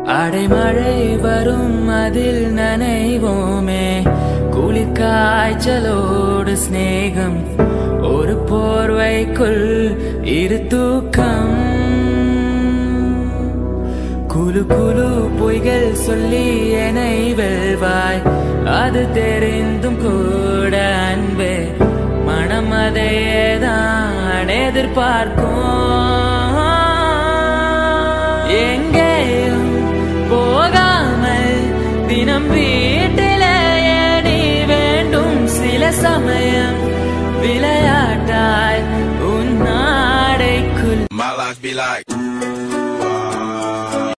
அடைமழை வரும் அதில் நனைவோமே குளிர் காய்ச்சலோடு சிநேகம் ஒரு போர்வைக்குள் இரு தூக்கம் குலு குலு பொய்கள் சொல்லி என்னை வெல்வாய் அது தெரிந்தும் கூட அன்பே மனம் அதையேதான் எதிர்பார்க்கும் எங்கேயும் போகாமல் தினம் வீட்டிலேயே நீ வேண்டும் சில சமயம் விளையாட்டாய் உன் நாடைக்குள் My life be like